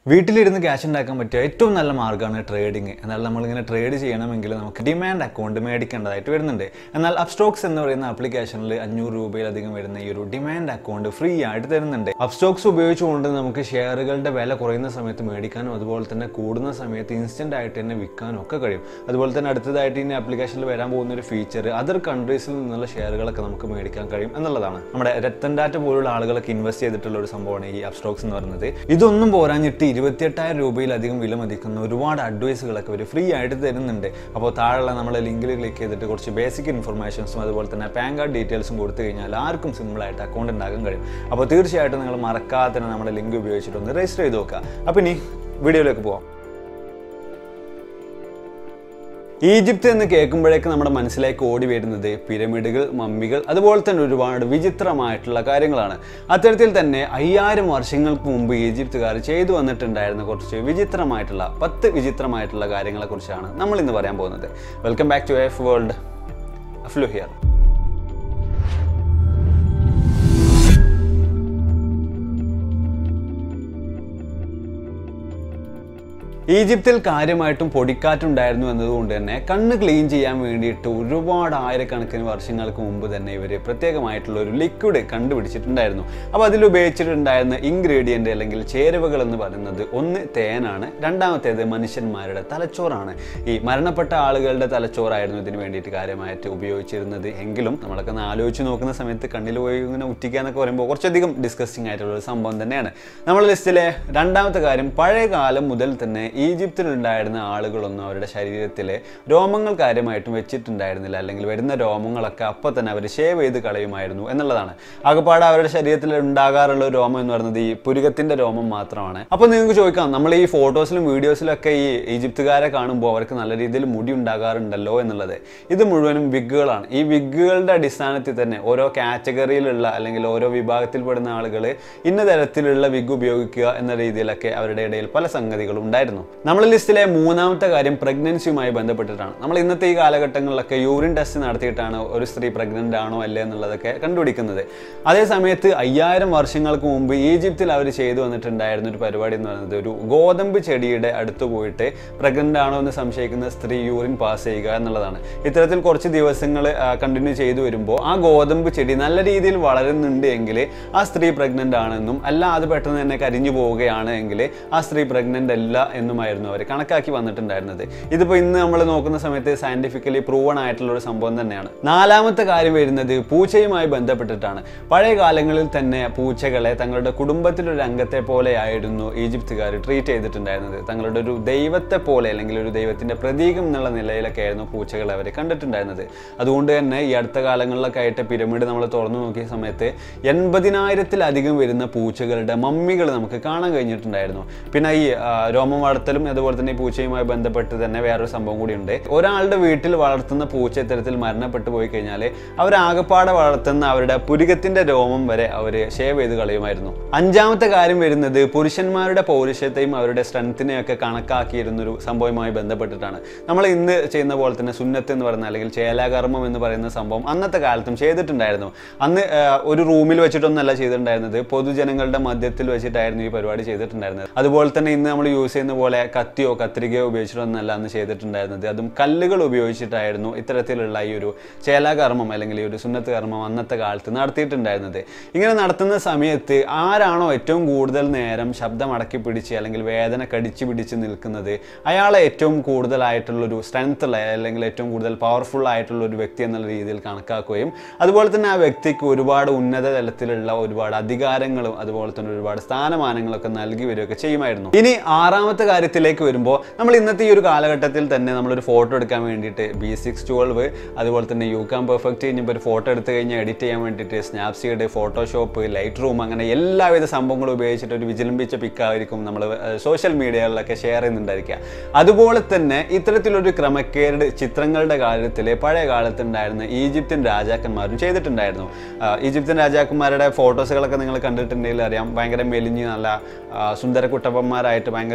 വീട്ടിലിരുന്ന് ക്യാഷ് ഉണ്ടാക്കാൻ പറ്റിയ ഏറ്റവും നല്ല മാർഗ്ഗമാണ് ട്രേഡിംഗ് എന്നാൽ നമ്മളിങ്ങനെ ട്രേഡ് ചെയ്യണമെങ്കിൽ നമുക്ക് ഡിമാൻഡ് അക്കൗണ്ട് മേടിക്കേണ്ടതായിട്ട് വരുന്നുണ്ട് എന്നാൽ അപ്സ്റ്റോക്സ് എന്ന് പറയുന്ന ആപ്ലിക്കേഷനിൽ അഞ്ഞൂറ് രൂപയിലധികം വരുന്ന ഈ ഒരു ഡിമാൻഡ് അക്കൗണ്ട് ഫ്രീ ആയിട്ട് തരുന്നുണ്ട് അപ്സ്റ്റോക്സ് ഉപയോഗിച്ചുകൊണ്ട് നമുക്ക് ഷെയറുകളുടെ വില കുറയുന്ന സമയത്ത് മേടിക്കാനും അതുപോലെ തന്നെ കൂടുന്ന സമയത്ത് ഇൻസ്റ്റന്റ് ആയിട്ട് തന്നെ വിൽക്കാനും ഒക്കെ കഴിയും അതുപോലെ തന്നെ അടുത്തതായിട്ട് ഈ ആപ്ലിക്കേഷനിൽ വരാൻ പോകുന്ന ഒരു ഫീച്ചർ അതർ കൺട്രീസിൽ നിന്നുള്ള ഷെയറുകളൊക്കെ നമുക്ക് മേടിക്കാൻ കഴിയും എന്നുള്ളതാണ് നമ്മുടെ രത്തൻ ടാറ്റ പോലുള്ള ആളുകളൊക്കെ ഇൻവെസ്റ്റ് ചെയ്തിട്ടുള്ള ഒരു സംഭവമാണ് ഈ അപ്സ്റ്റോക്സ് എന്ന് പറയുന്നത് ഇതൊന്നും പോരാഞ്ഞിട്ട് ഇരുപത്തിയെട്ടായിരം രൂപയിലധികം വില മതിക്കുന്ന ഒരുപാട് അഡ്വൈസുകളൊക്കെ അവർ ഫ്രീ ആയിട്ട് തരുന്നുണ്ട് അപ്പോൾ താഴെയുള്ള നമ്മളെ ലിങ്കിൽ ക്ലിക്ക് ചെയ്തിട്ട് കുറച്ച് ബേസിക് ഇൻഫർമേഷൻസും അതുപോലെ തന്നെ പാൻ കാർഡ് ഡീറ്റെയിൽസും കൊടുത്തു കഴിഞ്ഞാൽ ആർക്കും സിമ്പിളായിട്ട് അക്കൗണ്ട് ഉണ്ടാക്കാൻ കഴിയും അപ്പോൾ തീർച്ചയായിട്ടും നിങ്ങൾ മറക്കാതെ തന്നെ നമ്മുടെ ലിങ്ക് ഉപയോഗിച്ചിട്ടൊന്ന് രജിസ്റ്റർ ചെയ്ത് നോക്കുക അപ്പോൾ ഇനി വീഡിയോയിലേക്ക് പോവാം ഈജിപ്ത് എന്ന് കേൾക്കുമ്പോഴേക്ക് നമ്മുടെ മനസ്സിലേക്ക് ഓടി വരുന്നത് പിരമിഡുകൾ മമ്മികൾ അതുപോലെ തന്നെ ഒരുപാട് വിചിത്രമായിട്ടുള്ള കാര്യങ്ങളാണ് അത്തരത്തിൽ തന്നെ അയ്യായിരം വർഷങ്ങൾക്ക് മുമ്പ് ഈജിപ്തുകാർ ചെയ്തു വന്നിട്ടുണ്ടായിരുന്ന കുറച്ച് വിചിത്രമായിട്ടുള്ള പത്ത് വിചിത്രമായിട്ടുള്ള കാര്യങ്ങളെക്കുറിച്ചാണ് നമ്മൾ ഇന്ന് പറയാൻ പോകുന്നത് welcome back to F world അഫ്ലു ഹിയർ ഈജിപ്തിൽ കാര്യമായിട്ടും പൊടിക്കാറ്റുണ്ടായിരുന്നു എന്നതുകൊണ്ട് തന്നെ കണ്ണ് ക്ലീൻ ചെയ്യാൻ വേണ്ടിയിട്ട് ഒരുപാട് ആയിരക്കണക്കിന് വർഷങ്ങൾക്ക് മുമ്പ് തന്നെ ഇവർ പ്രത്യേകമായിട്ടുള്ള ഒരു ലിക്വിഡ് കണ്ടുപിടിച്ചിട്ടുണ്ടായിരുന്നു അപ്പോൾ അതിൽ ഉപയോഗിച്ചിട്ടുണ്ടായിരുന്ന ഇൻഗ്രീഡിയൻ്റ് അല്ലെങ്കിൽ ചേരുവകൾ എന്ന് പറയുന്നത് ഒന്ന് തേനാണ് രണ്ടാമത്തേത് മനുഷ്യന്മാരുടെ തലച്ചോറാണ് ഈ മരണപ്പെട്ട ആളുകളുടെ തലച്ചോറായിരുന്നു ഇതിന് വേണ്ടിയിട്ട് കാര്യമായിട്ട് ഉപയോഗിച്ചിരുന്നത് എങ്കിലും നമ്മളൊക്കെ ഒന്ന് ആലോചിച്ച് നോക്കുന്ന സമയത്ത് കണ്ണിൽ പോയി ഇങ്ങനെ ഉറ്റിക്കുക എന്നൊക്കെ പറയുമ്പോൾ കുറച്ചധികം ഡിസ്കസ്റ്റിംഗ് ആയിട്ടുള്ള ഒരു സംഭവം തന്നെയാണ് നമ്മുടെ ലിസ്റ്റിലെ രണ്ടാമത്തെ കാര്യം പഴയ കാലം മുതൽ തന്നെ ഈജിപ്തിലുണ്ടായിരുന്ന ആളുകളൊന്നും അവരുടെ ശരീരത്തിലെ രോമങ്ങൾ കാര്യമായിട്ടും വെച്ചിട്ടുണ്ടായിരുന്നില്ല അല്ലെങ്കിൽ വരുന്ന രോമങ്ങളൊക്കെ അപ്പോൾ തന്നെ അവർ ഷേവ് ചെയ്ത് കളയുമായിരുന്നു എന്നുള്ളതാണ് ആകപ്പാട് അവരുടെ ശരീരത്തിൽ ഉണ്ടാകാറുള്ള ഒരു രോമം എന്ന് പറയുന്നത് ഈ പുരുകത്തിൻ്റെ രോമം മാത്രമാണ് അപ്പോൾ നിങ്ങൾക്ക് ചോദിക്കാം നമ്മൾ ഈ ഫോട്ടോസിലും വീഡിയോസിലും ഒക്കെ ഈ ഈജിപ്തുകാരെ കാണുമ്പോൾ അവർക്ക് നല്ല രീതിയിൽ മുടി ഉണ്ടാകാറുണ്ടല്ലോ എന്നുള്ളത് ഇത് മുഴുവനും വിഗുകളാണ് ഈ വിഗുകളുടെ അടിസ്ഥാനത്തിൽ തന്നെ ഓരോ കാറ്റഗറിയിലുള്ള അല്ലെങ്കിൽ ഓരോ വിഭാഗത്തിൽപ്പെടുന്ന ആളുകൾ ഇന്ന തരത്തിലുള്ള വിഗ് ഉപയോഗിക്കുക എന്ന രീതിയിലൊക്കെ അവരുടെ ഇടയിൽ പല സംഗതികളും ഉണ്ടായിരുന്നു നമ്മുടെ ലിസ്റ്റിലെ മൂന്നാമത്തെ കാര്യം പ്രഗ്നൻസിയുമായി ബന്ധപ്പെട്ടിട്ടാണ് നമ്മൾ ഇന്നത്തെ ഈ കാലഘട്ടങ്ങളിലൊക്കെ യൂറിൻ ടെസ്റ്റ് നടത്തിയിട്ടാണ് ഒരു സ്ത്രീ പ്രഗ്നൻ്റ് ആണോ അല്ലേ എന്നുള്ളതൊക്കെ കണ്ടുപിടിക്കുന്നത് അതേ സമയത്ത് അയ്യായിരം വർഷങ്ങൾക്ക് മുമ്പ് ഈജിപ്തിൽ അവർ ചെയ്തു വന്നിട്ടുണ്ടായിരുന്ന ഒരു പരിപാടി എന്ന് പറയുന്നത് ഒരു ഗോതമ്പ് ചെടിയുടെ അടുത്ത് പോയിട്ട് പ്രഗ്നൻ്റ് ആണോ എന്ന് സംശയിക്കുന്ന സ്ത്രീ യൂറിൻ പാസ് ചെയ്യുക എന്നുള്ളതാണ് ഇത്തരത്തിൽ കുറച്ച് ദിവസങ്ങൾ കണ്ടിന്യൂ ചെയ്തു വരുമ്പോൾ ആ ഗോതമ്പ് ചെടി നല്ല രീതിയിൽ വളരുന്നുണ്ട് എങ്കിൽ ആ സ്ത്രീ പ്രഗ്നൻ്റ് ആണെന്നും അല്ല അത് പെട്ടെന്ന് തന്നെ കരിഞ്ഞു പോവുകയാണ് എങ്കിൽ ആ സ്ത്രീ പ്രഗ്നൻ്റ് അല്ല എന്നുമായിരുന്നു അവർ കണക്കാക്കി വന്നിട്ടുണ്ടായിരുന്നത് ഇതിപ്പോൾ ഇന്ന് നമ്മൾ നോക്കുന്ന സമയത്ത് സയൻറ്റിഫിക്കലി പ്രൂവൺ ആയിട്ടുള്ള ഒരു സംഭവം തന്നെയാണ് നാലാമത്തെ കാര്യം വരുന്നത് പൂച്ചയുമായി ബന്ധപ്പെട്ടിട്ടാണ് പഴയ കാലങ്ങളിൽ തന്നെ പൂച്ചകളെ തങ്ങളുടെ കുടുംബത്തിലൊരു അംഗത്തെ പോലെയായിരുന്നു ഈജിപ്തുകാർ ട്രീറ്റ് ചെയ്തിട്ടുണ്ടായിരുന്നത് തങ്ങളുടെ ഒരു ദൈവത്തെ പോലെ അല്ലെങ്കിൽ ഒരു ദൈവത്തിൻ്റെ പ്രതീകം എന്നുള്ള നിലയിലൊക്കെ ആയിരുന്നു പൂച്ചകളെ അവർ കണ്ടിട്ടുണ്ടായിരുന്നത് അതുകൊണ്ട് തന്നെ ഈ അടുത്ത കാലങ്ങളിലൊക്കെ ആയിട്ട് പിരമിഡ് നമ്മൾ തുറന്നു നോക്കിയ സമയത്ത് എൺപതിനായിരത്തിലധികം വരുന്ന പൂച്ചകളുടെ മമ്മികൾ നമുക്ക് കാണാൻ കഴിഞ്ഞിട്ടുണ്ടായിരുന്നു പിന്നെ ഈ ആ, രോമം വളർത്തലും അതുപോലെ തന്നെ ഈ പൂച്ചയുമായി ബന്ധപ്പെട്ട് തന്നെ വേറൊരു സംഭവം കൂടിയുണ്ട് ഒരാളുടെ വീട്ടിൽ വളർത്തുന്ന പൂച്ച ഇത്തരത്തിൽ മരണപ്പെട്ടു പോയി കഴിഞ്ഞാൽ അവർ ആകപ്പാടെ വളർത്തുന്ന അവരുടെ പുരുകത്തിന്റെ രോമം വരെ അവർ ഷേവ് ചെയ്ത് കളയുമായിരുന്നു അഞ്ചാമത്തെ കാര്യം വരുന്നത് പുരുഷന്മാരുടെ പൗരുഷത്തെയും അവരുടെ സ്ട്രെങ്ത്തിനെയും ഒക്കെ കണക്കാക്കിയിരുന്ന ഒരു സംഭവവുമായി ബന്ധപ്പെട്ടിട്ടാണ് നമ്മൾ ഇന്ന് ചെയ്യുന്ന പോലെ തന്നെ സുന്നത്ത് എന്ന് പറയുന്ന അല്ലെങ്കിൽ ചേലാകർമ്മം എന്ന് പറയുന്ന സംഭവം അന്നത്തെ കാലത്തും ചെയ്തിട്ടുണ്ടായിരുന്നു അന്ന് ആ, ഒരു റൂമിൽ വെച്ചിട്ടൊന്നല്ല ചെയ്തിട്ടുണ്ടായിരുന്നത് പൊതുജനങ്ങളുടെ മധ്യത്തിൽ വെച്ചിട്ടായിരുന്നു ഈ പരിപാടി ചെയ്തിട്ടുണ്ടായിരുന്നത് അതുപോലെ തന്നെ ഇന്ന് നമ്മൾ യൂസ് ചെയ്യുന്ന പോലെ കത്തിയോ കത്രികയോ ഉപയോഗിച്ചിട്ടൊന്നല്ല അന്ന് ചെയ്തിട്ടുണ്ടായിരുന്നത് അതും കല്ലുകൾ ഉപയോഗിച്ചിട്ടായിരുന്നു ഇത്തരത്തിലുള്ള ഈ ഒരു ചേലാകർമ്മം അല്ലെങ്കിൽ ഈ ഒരു സുന്നത്ത് കർമ്മം അന്നത്തെ കാലത്ത് നടത്തിയിട്ടുണ്ടായിരുന്നത് ഇങ്ങനെ നടത്തുന്ന സമയത്ത് ആരാണോ ഏറ്റവും കൂടുതൽ നേരം ശബ്ദം അടക്കി പിടിച്ച് അല്ലെങ്കിൽ വേദന കടിച്ചു പിടിച്ച് നിൽക്കുന്നത് അയാളെ ഏറ്റവും കൂടുതലായിട്ടുള്ള ഒരു സ്ട്രെങ്ത് ഉള്ള അല്ലെങ്കിൽ ഏറ്റവും കൂടുതൽ പവർഫുൾ ആയിട്ടുള്ള ഒരു വ്യക്തി എന്നുള്ള രീതിയിൽ കണക്കാക്കുകയും അതുപോലെ തന്നെ ആ വ്യക്തിക്ക് ഒരുപാട് ഉന്നത തലത്തിലുള്ള ഒരുപാട് അധികാരങ്ങളും അതുപോലെ തന്നെ ഒരുപാട് സ്ഥാനമാനങ്ങളൊക്കെ നൽകി വരികയൊക്കെ ചെയ്യുമായിരുന്നു ഇനി ആറാമത്തെ കാര്യത്തിലേക്ക് വരുമ്പോൾ നമ്മൾ ഇന്നത്തെ ഈ ഒരു കാലഘട്ടത്തിൽ തന്നെ നമ്മളൊരു ഫോട്ടോ എടുക്കാൻ വേണ്ടിയിട്ട് ബി സിക്സ് ട്വൽവ് അതുപോലെ തന്നെ യു കാം പെർഫെക്റ്റ് കഴിഞ്ഞപ്പോൾ ഒരു ഫോട്ടോ എടുത്തു കഴിഞ്ഞാൽ എഡിറ്റ് ചെയ്യാൻ വേണ്ടിയിട്ട് സ്നാപ്സീഡ് ഫോട്ടോഷോപ്പ് ലൈറ്റ് റൂം അങ്ങനെ എല്ലാവിധ സംഭവങ്ങളും ഉപയോഗിച്ചിട്ട് ഒരു വിജിലംബിച്ച പിക്കായിരിക്കും നമ്മൾ സോഷ്യൽ മീഡിയകളിലൊക്കെ ഷെയർ ചെയ്യുന്നുണ്ടായിരിക്കുക അതുപോലെ തന്നെ ഇത്തരത്തിലൊരു ക്രമക്കേട് ചിത്രങ്ങളുടെ കാര്യത്തിൽ പഴയ കാലത്ത് ഉണ്ടായിരുന്ന ഈജിപ്ഷ്യൻ രാജാക്കന്മാരും ചെയ്തിട്ടുണ്ടായിരുന്നു ആ, ഈജിപ്ഷ്യൻ രാജാക്കന്മാരുടെ ഫോട്ടോസുകളൊക്കെ നിങ്ങൾ കണ്ടിട്ടുണ്ടെങ്കിൽ അറിയാം ഭയങ്കര മെലിഞ്ഞ് നല്ല ആ, സുന്ദര കുട്ടപ്പന്മാരായിട്ട് ഭയങ്കര ഒരു എന്താ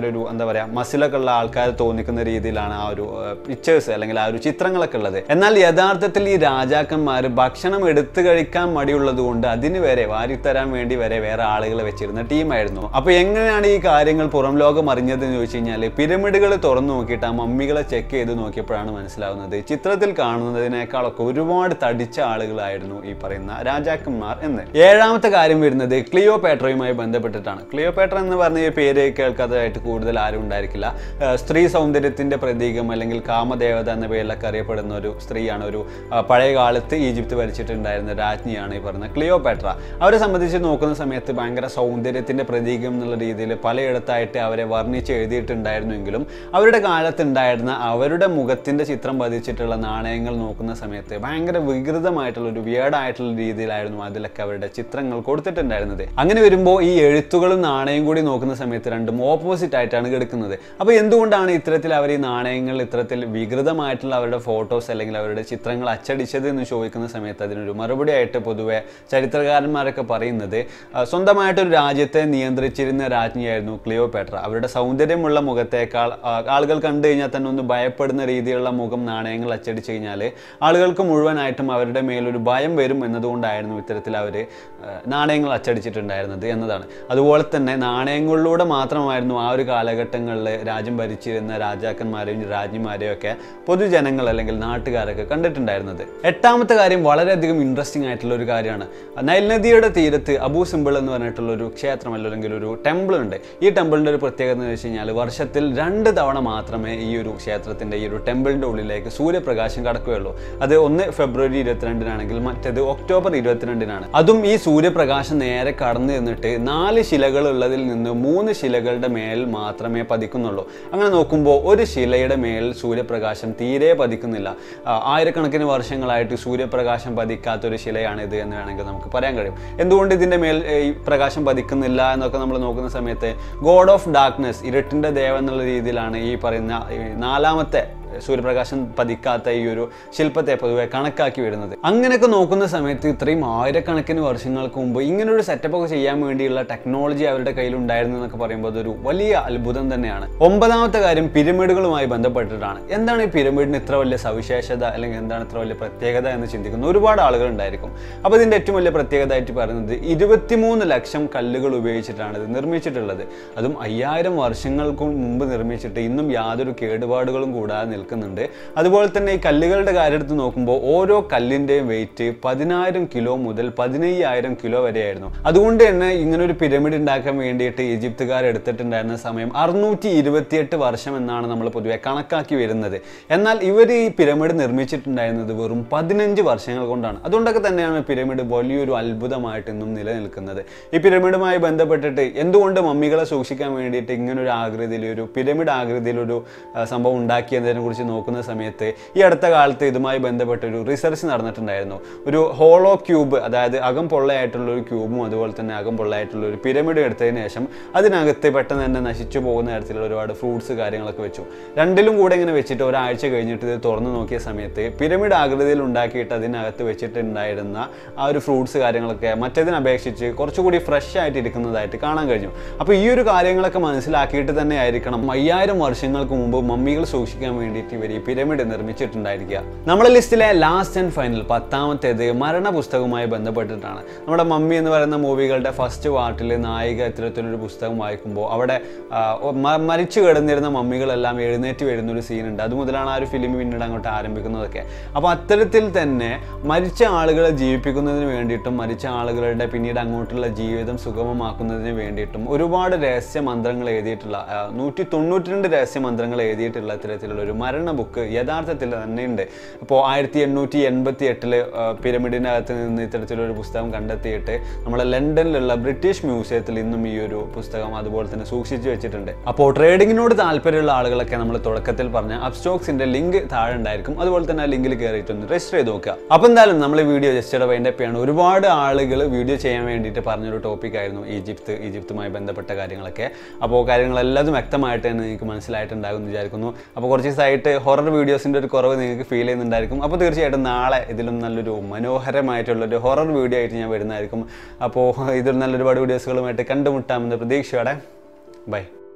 പറയുക മസിലൊക്കെ ഉള്ള ആൾക്കാർ തോന്നിക്കുന്ന രീതിയിലാണ് ആ ഒരു പിക്ചേഴ്സ് അല്ലെങ്കിൽ ആ ഒരു ചിത്രങ്ങളൊക്കെ ഉള്ളത് എന്നാൽ യഥാർത്ഥത്തിൽ ഈ രാജാക്കന്മാർ ഭക്ഷണം എടുത്തു കഴിക്കാൻ മടിയുള്ളത് കൊണ്ട് അതിന് വരെ വാരിത്തരാൻ വേണ്ടി വരെ വേറെ ആളുകളെ വെച്ചിരുന്ന ടീമായിരുന്നു അപ്പോൾ എങ്ങനെയാണ് ഈ കാര്യങ്ങൾ പുറം ലോകം അറിഞ്ഞതെന്ന് ചോദിച്ചു കഴിഞ്ഞാൽ പിരമിഡുകൾ തുറന്നു നോക്കിയിട്ട് ആ മമ്മികളെ ചെക്ക് ചെയ്ത് നോക്കിയപ്പോഴാണ് മനസ്സിലാവുന്നത് ചിത്രത്തിൽ കാണുന്നതിനേക്കാളൊക്കെ ഒരുപാട് തടിച്ച ആളുകളായിരുന്നു ഈ പറയുന്ന രാജാക്കന്മാർ എന്ന് ഏഴാമത്തെ കാര്യം വരുന്നത് ക്ലിയോ പേട്രയുമായി ബന്ധപ്പെട്ടിട്ടാണ് ക്ലിയോ പേട്ര എന്ന് പറഞ്ഞ ഈ പേര് കേൾക്കാത്തതായിട്ട് കൂടുതൽ ആരും ഉണ്ടായിരിക്കില്ല ഏർ സ്ത്രീ സൗന്ദര്യത്തിന്റെ പ്രതീകം അല്ലെങ്കിൽ കാമദേവത എന്ന പേരിലൊക്കെ അറിയപ്പെടുന്ന ഒരു സ്ത്രീയാണ് ഒരു ആ, പഴയ കാലത്ത് ഈജിപ്ത് ഭരിച്ചിട്ടുണ്ടായിരുന്ന രാജ്ഞിയാണ് ഈ പറയുന്ന ക്ലിയോ പേട്ര അവരെ സംബന്ധിച്ച് നോക്കുന്ന സമയത്ത് ഭയങ്കര സൗന്ദര്യത്തിന്റെ പ്രതീകം എന്നുള്ള രീതിയിൽ പലയിടത്തായിട്ട് അവരെ വർണ്ണിച്ച് എഴുതിയിട്ടുണ്ടായിരുന്നുവെങ്കിലും അവരുടെ കാലത്തുണ്ടായിരുന്ന അവരുടെ മുഖത്തിന്റെ ചിത്രം പതിച്ചിട്ടുള്ള നാണയങ്ങൾ നോക്കുന്ന സമയത്ത് ഭയങ്കര വികൃതമായിട്ടുള്ള ഒരു വിയേഡായിട്ടുള്ള രീതിയിലായിരുന്നു അതിലൊക്കെ അവരുടെ ചിത്രങ്ങൾ കൊടുത്തിട്ടുണ്ടായിരുന്നത് അങ്ങനെ വരുമ്പോൾ ഈ എഴുത്തുകളും നാണയം കൂടി നോക്കുന്ന സമയത്ത് രണ്ടും ഓപ്പോസിറ്റ് ആയിട്ടാണ് കിടക്കുന്നത് അപ്പോൾ എന്തുകൊണ്ടാണ് ഇത്തരത്തിൽ അവർ ഈ നാണയങ്ങൾ ഇത്തരത്തിൽ വികൃതമായിട്ടുള്ള അവരുടെ ഫോട്ടോസ് അല്ലെങ്കിൽ അവരുടെ ചിത്രങ്ങൾ അച്ചടിച്ചത് എന്ന് ചോദിക്കുന്ന സമയത്ത് അതിനൊരു മറുപടി ആയിട്ട് പൊതുവെ ചരിത്രകാരന്മാരൊക്കെ പറയുന്നത് ആ, സ്വന്തമായിട്ടൊരു രാജ്യത്തെ നിയന്ത്രിച്ചിരുന്ന രാജ്ഞിയായിരുന്നു ക്ലിയോപേട്ര അവരുടെ സൗന്ദര്യമുള്ള മുഖത്തേക്കാൾ ആ, ആളുകൾ കണ്ടു കഴിഞ്ഞാൽ തന്നെ ഒന്ന് ഭയപ്പെടുന്ന രീതിയിലുള്ള മുഖം നാണയങ്ങൾ അച്ചടിച്ചു കഴിഞ്ഞാൽ ആളുകൾക്ക് മുഴുവനായിട്ടും അവരുടെ മേലൊരു ഭയം വരും എന്നതുകൊണ്ടായിരുന്നു ഇത്തരത്തിൽ അവർ നാണയങ്ങൾ അച്ചടിച്ചിട്ടുണ്ടായിരുന്നത് എന്നതാണ് അതുപോലെ തന്നെ നാണയങ്ങളിലൂടെ മാത്രമായിരുന്നു ആ ഒരു കാലഘട്ടങ്ങളിൽ രാജ്യം ഭരിച്ചിരുന്ന രാജാക്കന്മാരെയും രാജ്ഞിമാരെയും ഒക്കെ പൊതുജനങ്ങൾ അല്ലെങ്കിൽ നാട്ടുകാരൊക്കെ കണ്ടിട്ടുണ്ടായിരുന്നത് എട്ടാമത്തെ കാര്യം വളരെയധികം ഇൻട്രസ്റ്റിംഗ് ആയിട്ടുള്ള ഒരു കാര്യമാണ് നൈൽ നദിയുടെ തീരത്ത് അബൂ സിമ്പിൾ എന്ന് പറഞ്ഞിട്ടുള്ള ഒരു ക്ഷേത്രം അല്ലെങ്കിൽ ഒരു ടെമ്പിൾ ഉണ്ട് ഈ ടെമ്പിളിൻ്റെ ഒരു പ്രത്യേകത എന്ന് വെച്ച് കഴിഞ്ഞാൽ വർഷത്തിൽ രണ്ട് തവണ മാത്രമേ ഈ ഒരു ക്ഷേത്രത്തിൻ്റെ ഈ ഒരു ടെമ്പിളിൻ്റെ ഉള്ളിലേക്ക് സൂര്യപ്രകാശം കടക്കുകയുള്ളൂ അത് ഒന്ന് ഫെബ്രുവരി ഇരുപത്തിരണ്ടിനാണെങ്കിൽ മറ്റേത് ഒക്ടോബർ ഇരുപത്തിരണ്ടിനാണ് അതും ഈ സൂര്യപ്രകാശം നേരെ കടന്നു നിന്നിട്ട് നാല് ശിലകൾ ഉള്ളതിൽ നിന്ന് മൂന്ന് ശിലകളുടെ മേൽ മാത്രമേ പതിക്കുന്നുള്ളൂ അങ്ങനെ നോക്കുമ്പോൾ ഒരു ശിലയുടെ മേൽ സൂര്യപ്രകാശം തീരെ പതിക്കുന്നില്ല ആ, ആയിരക്കണക്കിന് വർഷങ്ങളായിട്ട് സൂര്യപ്രകാശം പതിക്കാത്തൊരു ശിലയാണ് ഇത് എന്ന് വേണമെങ്കിൽ നമുക്ക് പറയാൻ കഴിയും എന്തുകൊണ്ട് ഇതിൻ്റെ മേൽ ഏ, ഈ പ്രകാശം പതിക്കുന്നില്ല എന്നൊക്കെ നമ്മൾ നോക്കുന്ന സമയത്ത് ഗോഡ് ഓഫ് ഡാർക്ക്നെസ് ഇരുട്ടിൻ്റെ ദേവൻ എന്നുള്ള രീതിയിലാണ് ഈ പറയുന്ന ഈ നാലാമത്തെ സൂര്യപ്രകാശം പതിക്കാത്ത ഈ ഒരു ശില്പത്തെ പൊതുവെ കണക്കാക്കി വരുന്നത് അങ്ങനെയൊക്കെ നോക്കുന്ന സമയത്ത് ഇത്രയും ആയിരക്കണക്കിന് വർഷങ്ങൾക്ക് മുമ്പ് ഇങ്ങനെ ഒരു സെറ്റപ്പ് ഒക്കെ ചെയ്യാൻ വേണ്ടിയുള്ള ടെക്നോളജി അവരുടെ കയ്യിൽ ഉണ്ടായിരുന്നു എന്നൊക്കെ പറയുമ്പോൾ അതൊരു വലിയ അത്ഭുതം തന്നെയാണ് ഒമ്പതാമത്തെ കാര്യം പിരമിഡുകളുമായി ബന്ധപ്പെട്ടിട്ടാണ് എന്താണ് ഈ പിരമിഡിന് ഇത്ര വലിയ സവിശേഷത അല്ലെങ്കിൽ എന്താണ് ഇത്ര വലിയ പ്രത്യേകത എന്ന് ചിന്തിക്കുന്ന ഒരുപാട് ആളുകൾ ഉണ്ടായിരിക്കും അപ്പോൾ ഇതിൻ്റെ ഏറ്റവും വലിയ പ്രത്യേകത ആയിട്ട് പറയുന്നത് ഇരുപത്തിമൂന്ന് ലക്ഷം കല്ലുകൾ ഉപയോഗിച്ചിട്ടാണ് ഇത് നിർമ്മിച്ചിട്ടുള്ളത് അതും അയ്യായിരം വർഷങ്ങൾക്ക് മുമ്പ് നിർമ്മിച്ചിട്ട് ഇന്നും യാതൊരു കേടുപാടുകളും കൂടാതെ നിൽക്കുന്നുണ്ട് അതുപോലെ തന്നെ ഈ കല്ലുകളുടെ കാര്യം എടുത്ത് നോക്കുമ്പോൾ ഓരോ കല്ലിൻ്റെയും വെയിറ്റ് പതിനായിരം കിലോ മുതൽ പതിനയ്യായിരം കിലോ വരെയായിരുന്നു അതുകൊണ്ട് തന്നെ ഇങ്ങനെ ഒരു പിരമിഡ് ഉണ്ടാക്കാൻ വേണ്ടിയിട്ട് ഈജിപ്തുകാർ എടുത്തിട്ടുണ്ടായിരുന്ന സമയം അറുന്നൂറ്റി ഇരുപത്തിയെട്ട് വർഷം എന്നാണ് നമ്മൾ പൊതുവെ കണക്കാക്കി വരുന്നത് എന്നാൽ ഇവർ ഈ പിരമിഡ് നിർമ്മിച്ചിട്ടുണ്ടായിരുന്നത് വെറും പതിനഞ്ച് വർഷങ്ങൾ കൊണ്ടാണ് അതുകൊണ്ടൊക്കെ തന്നെയാണ് പിരമിഡ് വലിയൊരു അത്ഭുതമായിട്ട് ഇന്നും നിലനിൽക്കുന്നത് ഈ പിരമിഡുമായി ബന്ധപ്പെട്ടിട്ട് എന്തുകൊണ്ട് മമ്മികളെ സൂക്ഷിക്കാൻ വേണ്ടിയിട്ട് ഇങ്ങനെ ഒരു ആകൃതിയിൽ ഒരു പിരമിഡ് ആകൃതിയിൽ ഒരു ആ, സംഭവം ഉണ്ടാക്കിയതിനെ കുറിച്ച് നോക്കുന്ന സമയത്ത് ഈ അടുത്ത കാലത്ത് ഇതുമായി ബന്ധപ്പെട്ട ഒരു റിസർച്ച് നടന്നിട്ടുണ്ടായിരുന്നു ഒരു ഹോളോ ക്യൂബ് അതായത് അകം പൊള്ളയായിട്ടുള്ള ഒരു ക്യൂബും അതുപോലെ തന്നെ അകം പൊള്ളയായിട്ടുള്ള ഒരു പിരമിഡ് എടുത്തതിന് ശേഷം അതിനകത്ത് പെട്ടെന്ന് തന്നെ നശിച്ചു പോകുന്ന തരത്തിലുള്ള ഒരുപാട് ഫ്രൂട്ട്സ് കാര്യങ്ങളൊക്കെ വെച്ചു രണ്ടിലും കൂടെ ഇങ്ങനെ വെച്ചിട്ട് ഒരാഴ്ച കഴിഞ്ഞിട്ട് ഇത് തുറന്നു നോക്കിയ സമയത്ത് പിരമിഡ് ആകൃതിയിൽ ഉണ്ടാക്കിയിട്ട് അതിനകത്ത് വെച്ചിട്ടുണ്ടായിരുന്ന ആ ഒരു ഫ്രൂട്ട്സ് കാര്യങ്ങളൊക്കെ മറ്റേതിനെ അപേക്ഷിച്ച് കുറച്ചുകൂടി ഫ്രഷ് ആയിട്ട് ഇരിക്കുന്നതായിട്ട് കാണാൻ കഴിഞ്ഞു അപ്പോൾ ഈ ഒരു കാര്യങ്ങളൊക്കെ മനസ്സിലാക്കിയിട്ട് തന്നെ ആയിരിക്കണം അയ്യായിരം വർഷങ്ങൾക്ക് മുമ്പ് മമ്മികൾ സൂക്ഷിക്കാൻ വേണ്ടിയിട്ട് ഇവർ ഈ പിരമിഡ് നിർമ്മിച്ചിട്ടുണ്ടായിരിക്കുക നമ്മുടെ ലിസ്റ്റിലെ ലാസ്റ്റ് ആൻഡ് ഫൈനൽ പത്താമത്തേത് മരണ പുസ്തകവുമായി ബന്ധപ്പെട്ടിട്ടാണ് നമ്മുടെ മമ്മി എന്ന് പറയുന്ന മൂവികളുടെ ഫസ്റ്റ് പാർട്ടിൽ നായിക ഇത്തരത്തിലൊരു പുസ്തകം വായിക്കുമ്പോൾ അവിടെ ആ, മ- മരിച്ചു കിടന്നിരുന്ന മമ്മികളെല്ലാം എഴുന്നേറ്റ് വരുന്ന ഒരു സീനുണ്ട് അതുമുതലാണ് ആ ഒരു ഫിലിം പിന്നീട് അങ്ങോട്ട് ആരംഭിക്കുന്നതൊക്കെ അപ്പോൾ അത്തരത്തിൽ തന്നെ മരിച്ച ആളുകളെ ജീവിപ്പിക്കുന്നതിന് വേണ്ടിയിട്ടും മരിച്ച ആളുകളുടെ പിന്നീട് അങ്ങോട്ടുള്ള ജീവിതം സുഗമമാക്കുന്നതിന് വേണ്ടിയിട്ടും ഒരുപാട് രഹസ്യ മന്ത്രങ്ങൾ എഴുതിയിട്ടുള്ള ആ, നൂറ്റി തൊണ്ണൂറ്റി രണ്ട് രഹസ്യ മന്ത്രങ്ങൾ എഴുതിയിട്ടുള്ള ഇത്തരത്തിലുള്ള ഒരു മരണ ബുക്ക് യഥാർത്ഥത്തിൽ തന്നെയുണ്ട് അപ്പോൾ ആയിരത്തി എണ്ണൂറ്റി എൺപത്തി എട്ടില് പിരമിഡിനകത്ത് നിന്ന് ഇത്തരത്തിലൊരു പുസ്തകം കണ്ടെത്തിയിട്ട് നമ്മളെ ലണ്ടനിലുള്ള ബ്രിട്ടീഷ് മ്യൂസിയത്തിൽ ഇന്നും ഈ ഒരു പുസ്തകം അതുപോലെ തന്നെ സൂക്ഷിച്ചു വെച്ചിട്ടുണ്ട് അപ്പോൾ ട്രേഡിങ്ങിനോട് താല്പര്യമുള്ള ആളുകളൊക്കെ നമ്മൾ തുടക്കത്തിൽ പറഞ്ഞ അപ്സ്റ്റോക്സിന്റെ ലിങ്ക് താഴെ ഉണ്ടായിരിക്കും അതുപോലെ തന്നെ ആ ലിങ്കിൽ കയറിയിട്ടൊന്ന് രജിസ്റ്റർ ചെയ്ത് നോക്കുക അപ്പോൾ എന്തായാലും നമ്മൾ ഈ വീഡിയോ ജസ്റ്റ് വൈൻഡ് അപ്പ് ചെയ്യാണ് ഒരുപാട് ആളുകൾ വീഡിയോ ചെയ്യാൻ വേണ്ടിയിട്ട് പറഞ്ഞൊരു ടോപ്പിക് ആയിരുന്നു ഈജിപ്ത് ഈജിപ്തുമായി ബന്ധപ്പെട്ട കാര്യങ്ങളൊക്കെ അപ്പോൾ കാര്യങ്ങളെല്ലാം വ്യക്തമായിട്ട് തന്നെ നിങ്ങൾക്ക് മനസ്സിലായിട്ടുണ്ടാകും എന്ന് വിചാരിക്കുന്നു അപ്പോൾ കുറച്ച് ദിവസമായിട്ട് ഹൊറർ വീഡിയോസിൻ്റെ ഒരു കുറവ് നിങ്ങൾക്ക് ഫീൽ ചെയ്യുന്നുണ്ടായിരിക്കും അപ്പോൾ തീർച്ചയായിട്ടും നാളെ ഇതിലും നല്ലൊരു മനോഹരമായിട്ടുള്ളൊരു ഹൊറർ വീഡിയോ ആയിട്ട് ഞാൻ വരുന്നതായിരിക്കും അപ്പോൾ ഇതിൽ നല്ലൊരുപാട് വീഡിയോസുകളുമായിട്ട് കണ്ടുമുട്ടാമെന്ന പ്രതീക്ഷയോടെ ബൈ